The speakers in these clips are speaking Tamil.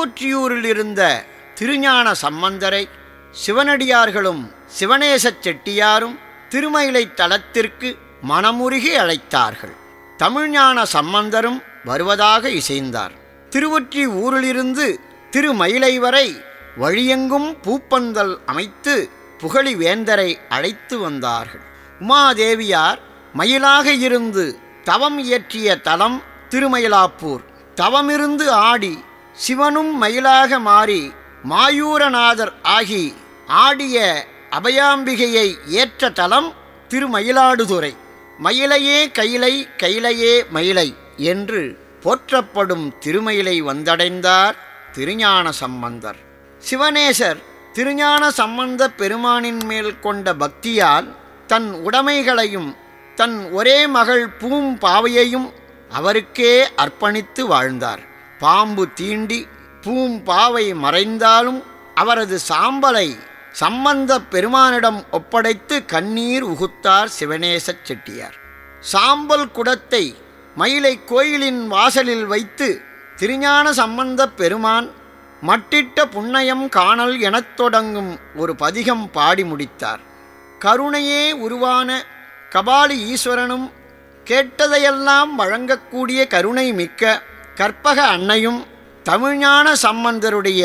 திருவொற்றியூரில் இருந்த திருஞான சம்பந்தரை சிவனடியார்களும் சிவனேசச் செட்டியாரும் திருமயிலை தலத்திற்கு மனமுருகி அழைத்தார்கள் தமிழ்ஞான சம்பந்தரும் வருவதாக இசைந்தார் திருவொற்றி ஊரிலிருந்து திருமயிலை வரை வழியெங்கும் பூப்பந்தல் அமைத்து புகழி வேந்தரை அழைத்து வந்தார்கள் உமாதேவியார் மயிலாக இருந்து தவம் இயற்றிய தலம் திருமயிலாப்பூர் தவமிருந்து ஆடி சிவனும் மயிலாக மாறி மாயூரநாதர் ஆகி ஆடிய அபயாம்பிகையை ஏற்ற தலம் திருமயிலாடுதுறை மயிலையே கைலை கைலையே மயிலை என்று போற்றப்படும் திருமயிலை வந்தடைந்தார் திருஞான சம்பந்தர் சிவனேசர் திருஞான சம்பந்த பெருமானின் மேல் கொண்ட பக்தியால் தன் உடைமைகளையும் தன் ஒரே மகள் பூம்பாவையையும் அவருக்கே அர்ப்பணித்து வாழ்ந்தார் பாம்பு தீண்டி பூம்பாவை மறைந்தாலும் அவரது சாம்பலை சம்பந்த பெருமானிடம் ஒப்படைத்து கண்ணீர் உகுத்தார் சிவனேசச் செட்டியார் சாம்பல் குடத்தை மயிலை கோயிலின் வாசலில் வைத்து திருஞான சம்பந்த பெருமான் மட்டிட்ட புன்னயம் காணல் எனத் தொடங்கும் ஒரு பதிகம் பாடி முடித்தார் கருணையே உருவான கபாலி ஈஸ்வரனும் கேட்டதையெல்லாம் வழங்கக்கூடிய கருணை மிக்க கற்பக அன்னையும் தமிழ்ஞான சம்பந்தருடைய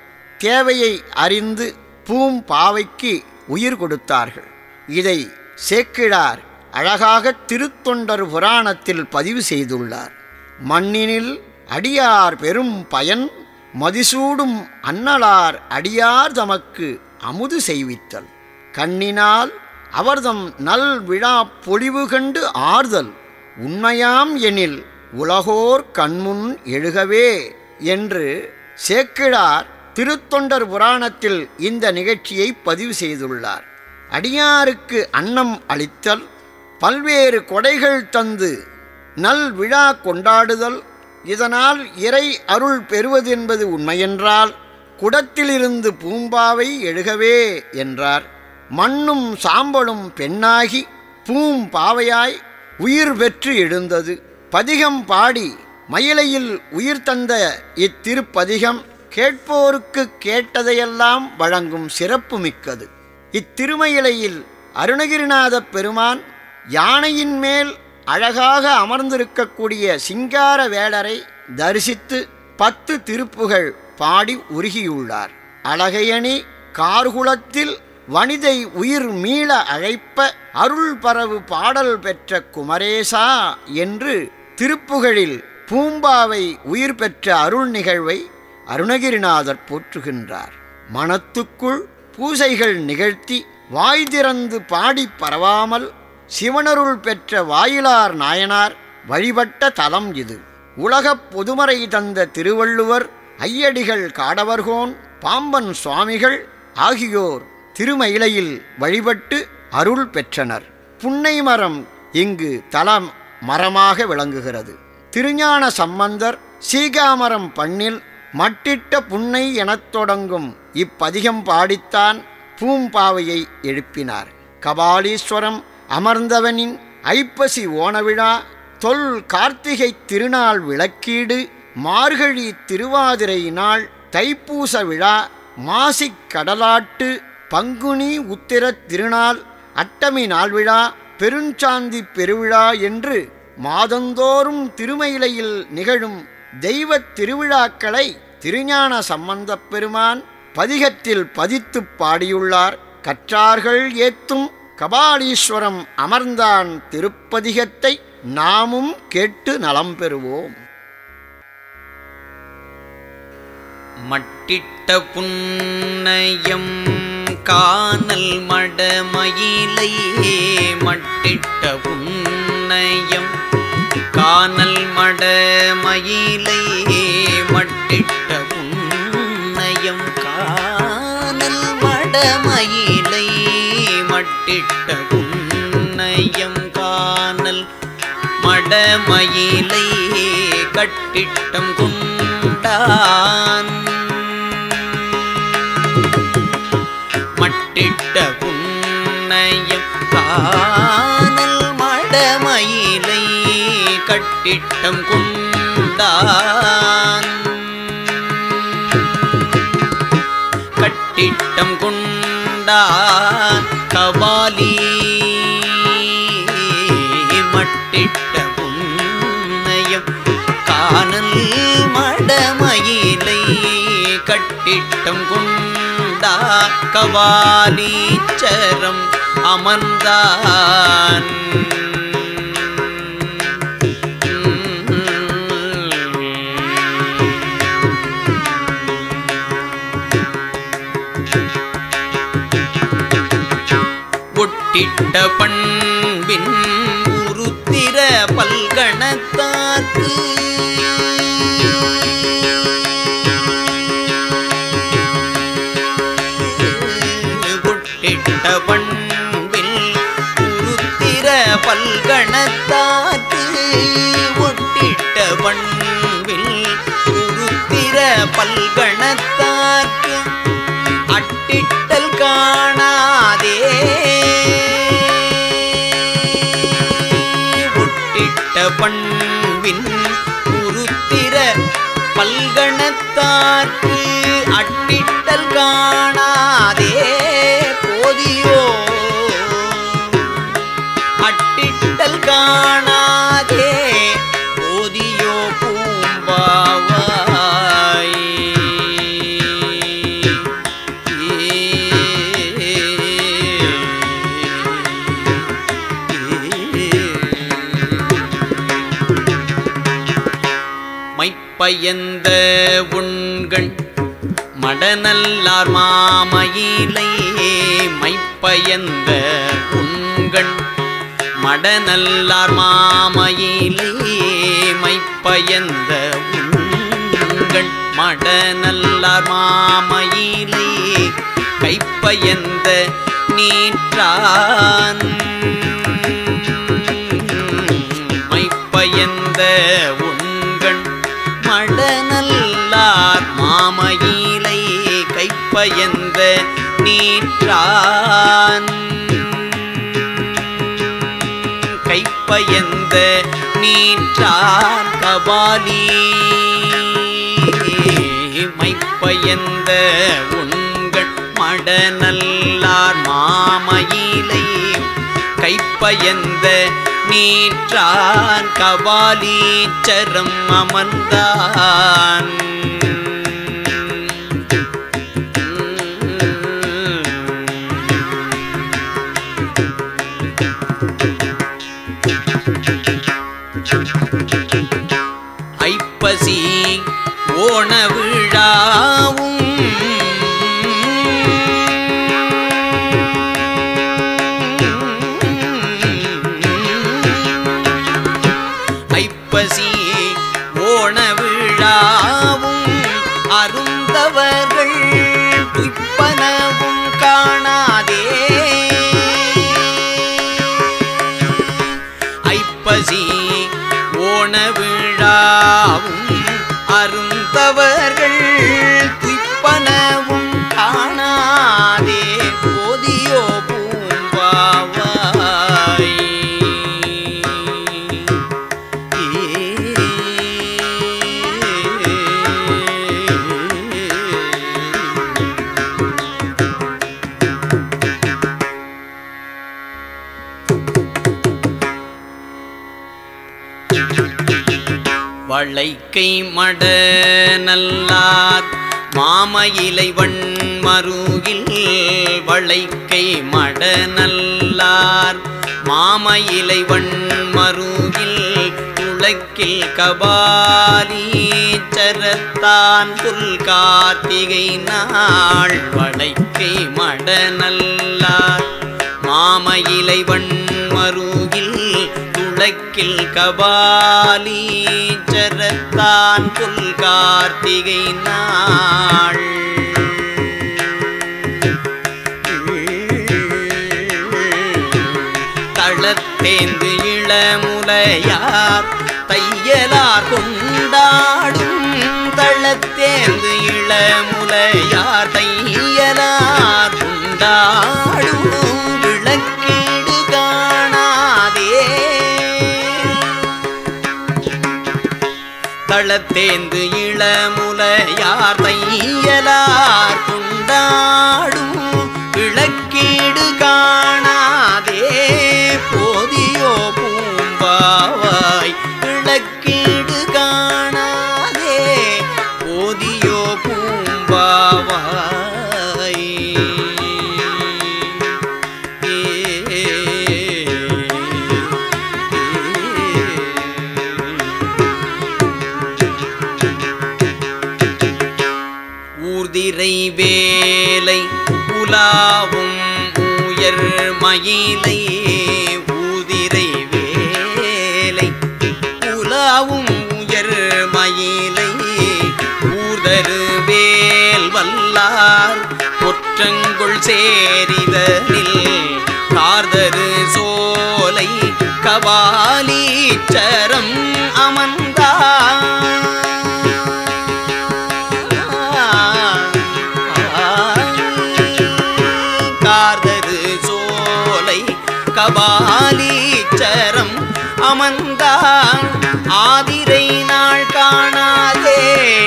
தேவையை அறிந்து பூம்பாவைக்கு உயிர் கொடுத்தார்கள் இதை சேக்கிழார் அழகாக திருத்தொண்டர் புராணத்தில் பதிவு செய்துள்ளார் மண்ணினில் அடியார் பெரும் பயன் மதிசூடும் அன்னலார் அடியார் தமக்கு அமுது செய்வித்தல் கண்ணினால் அவர்தம் நல் விழா பொலிவு கண்டு ஆறுதல் உண்மையாம் எனில் உலகோர் கண்முன் எழுகவே என்று சேக்கிழார் திருத்தொண்டர் புராணத்தில் இந்த நிகழ்ச்சியை பதிவு செய்துள்ளார் அடியாருக்கு அன்னம் அளித்தல் பல்வேறு கொடைகள் தந்து நல் விழா கொண்டாடுதல் இதனால் இறை அருள் பெறுவதென்பது உண்மையென்றால் குடத்திலிருந்து பூம்பாவை எழுகவே என்றார் மண்ணும் சாம்பலும் பெண்ணாகி பூம்பாவையாய் உயிர் பெற்று எழுந்தது பதிகம் பாடி மயிலையில் உயிர் தந்த இத்திருப்பதிகம் கேட்போருக்கு கேட்டதையெல்லாம் வழங்கும் சிறப்பு மிக்கது இத்திருமயிலையில் அருணகிரிநாத பெருமான் யானையின் மேல் அழகாக அமர்ந்திருக்கக்கூடிய சிங்கார வேளரை தரிசித்து பத்து திருப்புகள் பாடி உருகியுள்ளார் அழகையணி கார்குலத்தில் வனிதை உயிர் மீள அழைப்ப அருள் பரவு பாடல் பெற்ற குமரேசா என்று திருப்புகழில் பூம்பாவை உயிர் பெற்ற அருள் நிகழ்வை அருணகிரிநாதர் போற்றுகின்றார் மனத்துக்குள் பூசைகள் நிகழ்த்தி வாய் திறந்து பாடி பரவாமல் சிவனருள் பெற்ற வாயிலார் நாயனார் வழிபட்ட தலம் இது உலகப் பொதுமறை தந்த திருவள்ளுவர் ஐயடிகள் காடவர்கோன் பாம்பன் சுவாமிகள் ஆகியோர் திருமயிலையில் வழிபட்டு அருள் பெற்றனர் புன்னை மரம் இங்கு தலம் மரமாக விளங்குகிறது திருஞான சம்பந்தர் சீகாமரம் பண்ணில் மட்டிட்ட புன்னை எனத் தொடங்கும் இப்பதிகம் பாடித்தான் பூம்பாவையை எழுப்பினார் கபாலீஸ்வரம் அமர்ந்தவனின் ஐப்பசி ஓணவிழா தொல் கார்த்திகை திருநாள் விளக்கீடு மார்கழி திருவாதிரை நாள் தைப்பூச விழா மாசிக் கடலாட்டு பங்குனி உத்திரத் திருநாள் அட்டமி நாள் விழா பெருஞ்சாந்தி பெருவிழா என்று மாதந்தோறும் திருமயிலையில் நிகழும் தெய்வத் திருவிழாக்களை திருஞான சம்பந்தப் பெருமான் பதிகத்தில் பதித்துப் பாடியுள்ளார் கற்றார்கள் ஏத்தும் கபாலீஸ்வரம் அமர்ந்தான் திருப்பதிகத்தை நாமும் கேட்டு நலம் பெறுவோம் மட்டிட்ட புன்னயம் காணல் மடமயிலை மட்டிட்ட புன்னயம் காணல் மடமயிலை மட்டிட்ட புன்னயம் காணல் மடமயிலை மட்டிட்ட புன்னயம் காணல் மடமயிலை கட்டிட்டம் கொண்டான் மட்டிட்ட புன்னயம் காணல் மடமயிலை கட்டிட்டம் கொண்டான் கொண்டான் கபாலி மட்டிட்ட புன்னையம் காணல் மடமயிலை கட்டிட்டம் கொண்டா கபாலீச்சரம் அமர்ந்தான் ஒட்டிட்ட பண்பின் உருத்திர பல்கணத்தார்க்கு ஒட்டிட்ட பண்பில் உருத்திர பல்கணத்தார்க்கு ஒட்டிட்ட பண்பில் உருத்திர பல்கணத்தார்க்கு அட்டிட்டல் காணாதே ஒட்டிட்ட பண்பின் உருத்திர பல்கணத்தார்க்கு அட்டிட்டல் காணாதே போதியோ அட்டிட்டல் காணாதே போதியோ பூம்பாவாய் மைப்பயந்த உண்கண் மடநல்லார் மாமயிலை மைப்பயந்த உண்கண் மடநல்லார் மாமயிலை மைப்பயந்த உண்கண் மடநல்லார் மாமயிலை கைப்பயந்த நீற்றான் மைப்பயந்த உண்கண் மடநல்லார் மாமயிலை கைப்பயந்த நீற்றான் கைப்பயந்த நீற்றான் கபாலி மைப்பயந்த உண்கண் மடநல்லார் மாமயிலை கைப்பயந்த நீற்றான் கபாலீச்சரம் அமர்ந்தான் ஐப்பசி ஓண விழாவும் ஐப்பசி ஓண விழாவும் அருந்தவர்கள் துய்ப்பனவும் காணாதே ஐப்பசி ஓண விழாவும் அருந்தவர்கள் துய்ப்பனவும் காணாதே போதியோ பூம்பாவாய் வளைக்கை மட நல்லார் மாமயிலை வண்மருகில் வளைக்கை மட நல்லார் மாமயிலை வண்மருகில் துளக்கில் கபாலீச்சரத்தான் புல் கார்த்திகை நாள் வளைக்கை மட நல்லார் மாமயிலை வண்மருகில் துளக்கில் கபாலீச்சரத்தான் புல் கார்த்திகை நாள் தளத்தேந்து இளமுலையார் தையலார் கொண்டாடும் தளத்தேந்து இளமுலையார் தையலார் கொண்டாடும் விளக்கீடு காணாதே தளத்தேந்து இளமுலையார் தையலார் கொண்டாடும் விளக்கீடு ஊர்திரை வேலை உலாவும் உயர் மயிலை ஊதிரை வேலை உலாவும் உயர் மயிலை ஊர்தரு வேல் வல்லார் ஒற்றங்குள் சேரிதனில் கார்தரு சோலை கபாலீச்சரம் அமர்ந்தார் கார்தரு சோலை கபாலீச்சரம் அமர்ந்தான் ஆதிரை நாள் காணாதே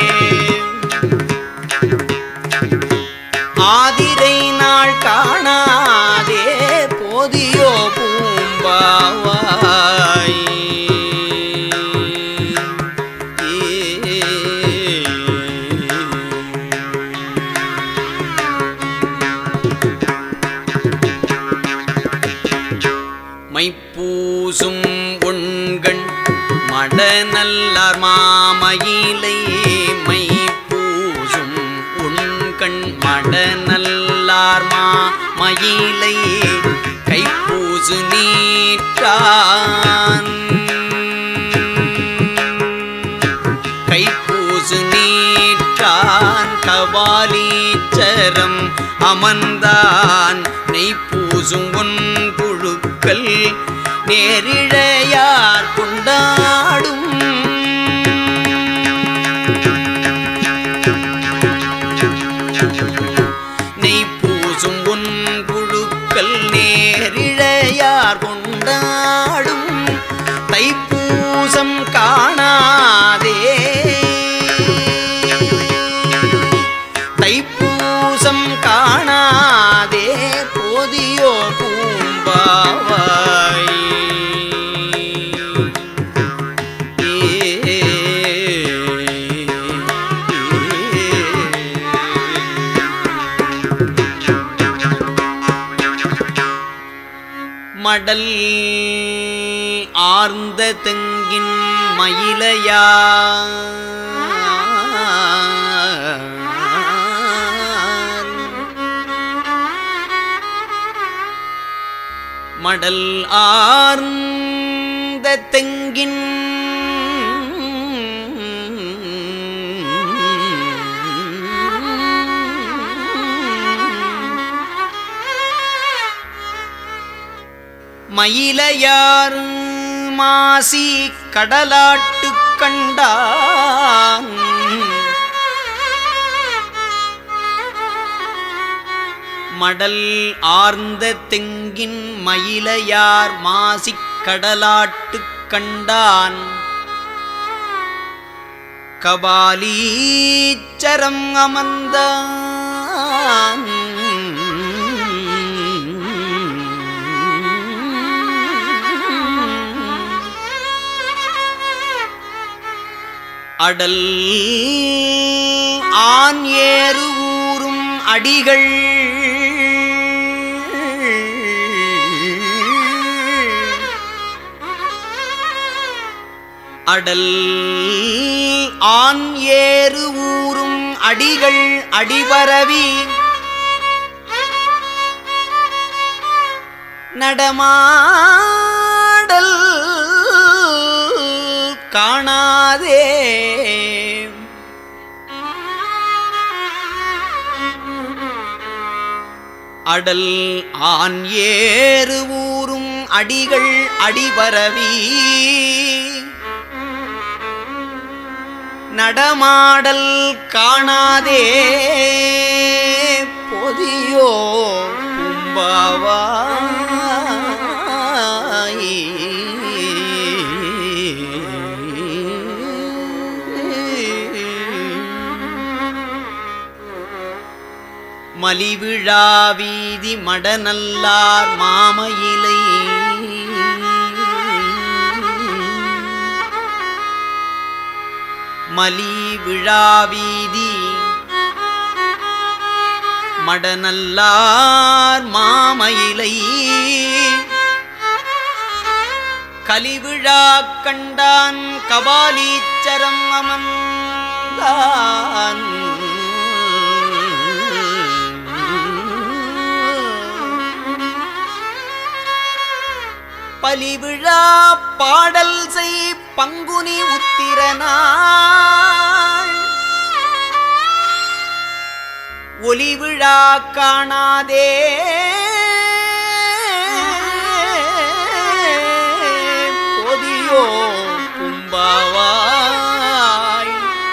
ஆதிரை நாள் காணாதே போதியோ பூம்பாவாய் மைப்பூசும் உண்கண் மடநல்லார் மாமயிலை மைப்பூசும் உண்கண் மடநல்லார் மாமயிலை கைப்பூசு நீற்றான் கைப்பூசு நீற்றான் கபாலீச்சரம் அமர்ந்தான் நெய்ப்பூசும் உன் புழுக்கள் நேரிழையார் கொண்டாடும் நெய்ப்பூசும் உன் புழுக்கள் நேரிழையார் கொண்டாடும் தைப்பூசம் காணாதே தைப்பூசம் காணாதே போதியோ பூம்பாவாய் மடல் ஆர்ந்த தெங்கின் மயிலையா மடல் ஆர்ந்த தெங்கின் மயிலையார் மாசி கடலாட்டு கண்டான் மடல் ஆர்ந்த தெங்கின் மயிலையார் மாசிக் கடலாட்டு கண்டான் கபாலீச்சரம் அமர்ந்தான் அடல் ஆண் ஏறு ஊரும் அடிகள் அடல் ஆண் ஏறு ஊரும் அடிகள் அடிபரவி நடமாடல் காணாதே அடல் ஆண் ஏறு ஊரும் அடிகள் அடிபரவி நடமாடல் காணாதே பொதியோ கும்பாவாய் மலிவிழா வீதி மடநல்லார் மாமயிலை மலி விழாவீதி மடநல்லார் மாமயிலை கலிவிழா கண்டான் கபாலீச்சரம் அமர்ந்தான் பலிவிழா பாடல் செய் பங்குனி உத்திரனாள் ஒலிவிழா காணாதே பொதியோ கும்பாவாய்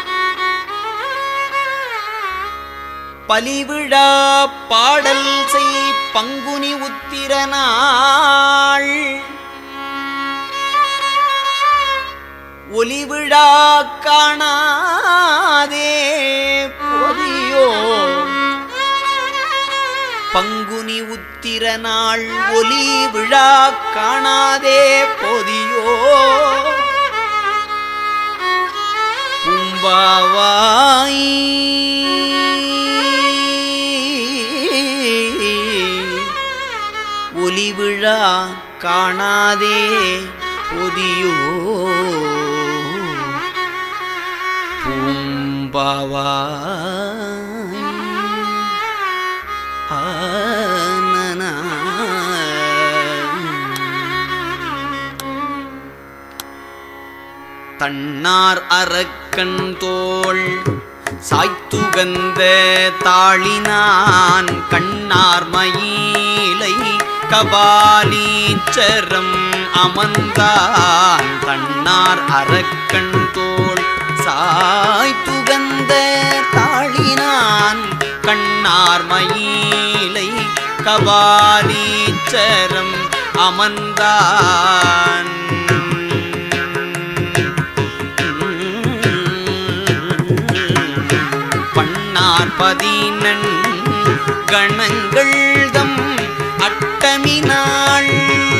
பலிவிழா பாடல் செய் பங்குனி உத்திரனாள் ஒலிவிழா காணாதே பொதியோ பங்குனி உத்திரனாள் ஒலி விழா காணாதே பொதியோ பூம்பாவாய் ஒலி விழா காணாதே பொதியோ பூம்பாவாய் ஆனனா. தன்னார் அரக்கன் தோள் சாய்த்துகந்த தாளினான் கண்ணார் மயிலை கபாலீச்சரம் அமர்ந்தான் தன்னார் அரக்கன் தோள் சாய்த்துகந்த தாளினான் கண்ணார் மயிலை கபாலீச்சரம் அமர்ந்தான் பண்ணார் பதினன் கணங்கள் தம் அட்டமி நாள்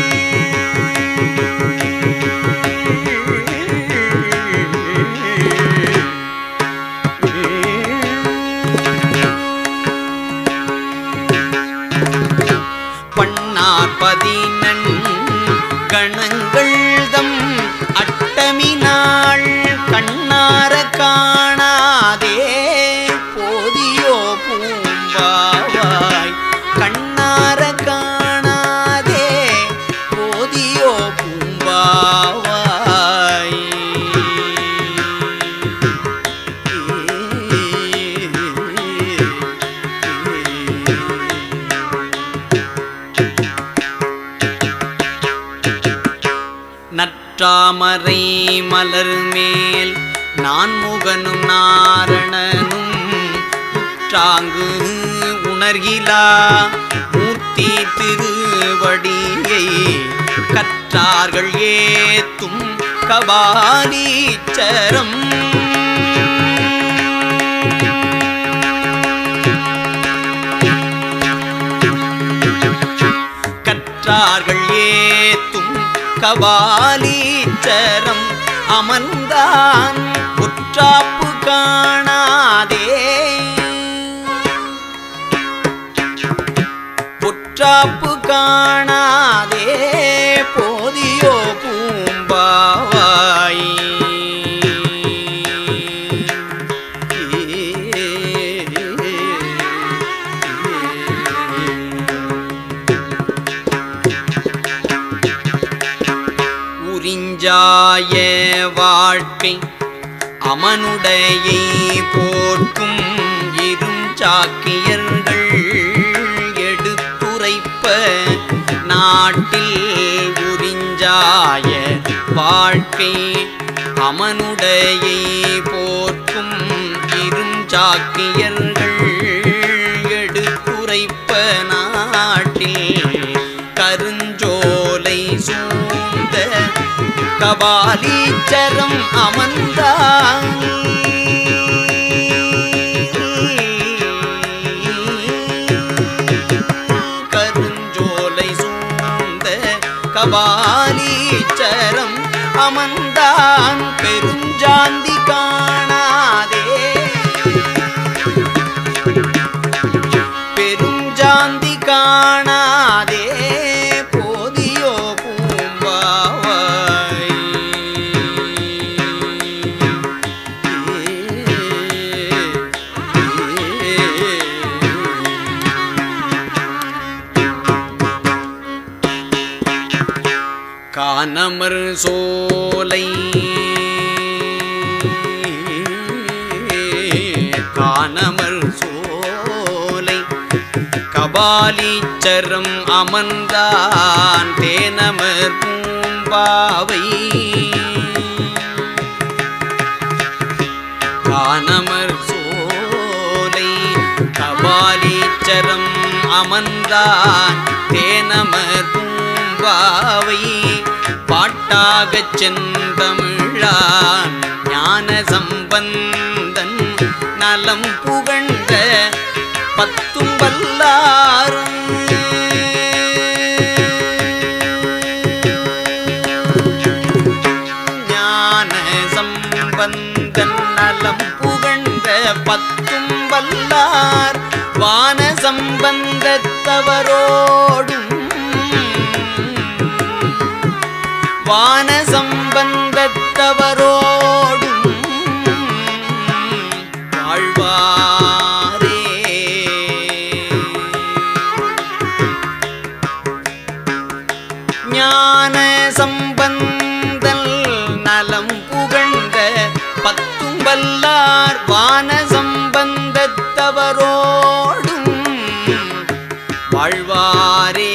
பண்ணார் பதினன் கணங்கள் தம் அட்டமி நாள் கண்ணார காணாதே போதியோ பூம்பாவாய் கண்ணார காணாதே போதியோ பூம்பாவாய் நற்றாமரை மலர் மேல் நான் முகனும் நாரணனும் உற்றாங்கு உணர்கிலா மூர்த்தி திருவடியை கற்றார்கள் ஏத்தும் கபாலீச்சரம் கற்றார்கள் ஏத்தும் கபாலீச்சரம் அமர்ந்தான் உற்றாப்பு காணாதே உற்றாப்பு காணாதே போதியோ பூம்பாவாய் உறிஞ்சாய வாழ்க்கை அமனுடையை போர்க்கும் இருஞ்சாக்கியர்கள் எடுத்துரைப்ப நாட்டில் உறிஞ்சாய வாழ்க்கை அமனுடையை போர்க்கும் இருஞ்சாக்கியர்கள் எடுத்துரைப்ப நாட்டில் கருஞ்சோலை சூழ்ந்த கபாலீச்சரம் அமர்ந்தான் கருஞ்சோலை சூழ்ந்த கபாலீச்சரம் அமர்ந்தான் பெருஞ்சாந்தி காணாதே கானமர் சோலை கானமர் சோலை கபாலீச்சரம் அமர்ந்தான் தேனமர் பூம்பாவை கானமர் சோலை கபாலீச்சரம் அமர்ந்தான் தேனமர் பூம்பாவை பாட்டாகச் செந்தமிழான் ஞான சம்பந்தன் நலம் புகழ்ந்த பத்தும் வல்லாரும் ஞான சம்பந்தன் நலம் புகழ்ந்த பத்தும் வல்லார் வான சம்பந்தத்தவரோடும் வான சம்பந்தத்தவரோடும் வாழ்வாரே ஞான சம்பந்தல் நலம் புகழ்ந்த பத்தும் வல்லார் வான சம்பந்தத்தவரோடும் வாழ்வாரே